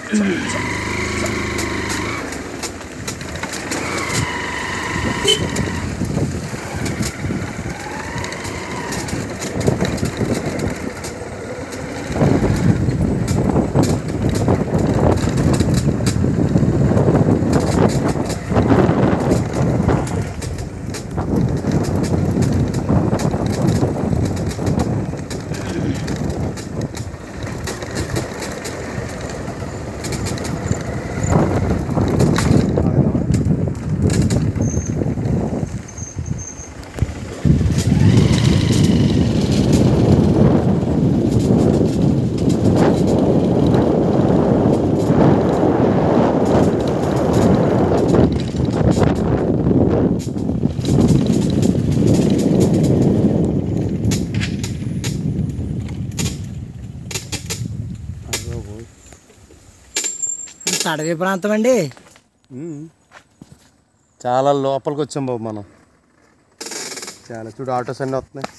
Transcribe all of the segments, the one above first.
ఇంత అడవి ప్రాంతం అండి ఉమ్. చాలా లోపలికి వచ్చాం బాబు మనం చాలా చూడు ఆటోస్ అన్నీ వస్తున్నాయి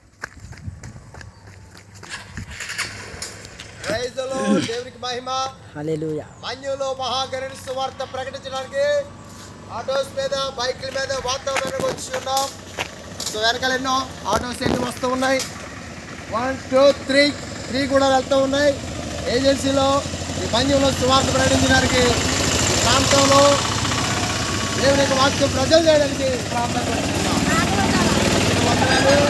దేవునికి మహిమ హల్లెలూయా మన్యులో మహాగరుని సువార్త ప్రకటించడానికి ఆటోస్ మీద బైకుల మీద వాతావరణం వచ్చి ఉన్నాం సో వెనకాల ఎన్నో ఆటోస్ ఎన్ని వస్తూ ఉన్నాయి వన్ టూ త్రీ త్రీ కూడా వెళ్తూ ఉన్నాయి ఏజెన్సీలో ఈ మన్యంలో సువార్త ప్రకటించడానికి ఈ ప్రాంతంలో దేవుని యొక్క వాక్యం ప్రజలు చేయడానికి ప్రాంతం వందనాలు